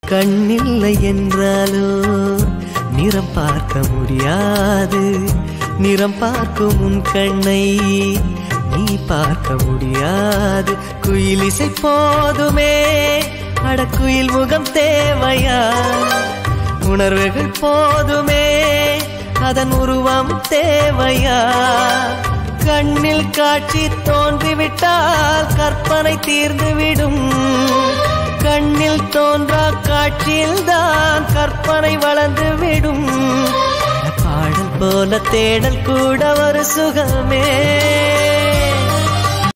கண்ணில்லை என்றாலோ நிறம் பார்க்க முடியாது நிறம் பார்க்கும் உன் கண்ணை நீ பார்க்க முடியாது குயிலிசை போதுமே அடக்குயில் முகம் தேவையா உணர்வுகள் போதுமே அதன் உருவம் தேவையா கண்ணில் காட்சி தோன்றிவிட்டால் கற்பனை தீர்ந்துவிடும் கண்ணில் தோன்றா காட்சியில் தான் கற்பனை வளர்ந்து விடும் பாடல் போல தேடல் கூட ஒரு சுகமே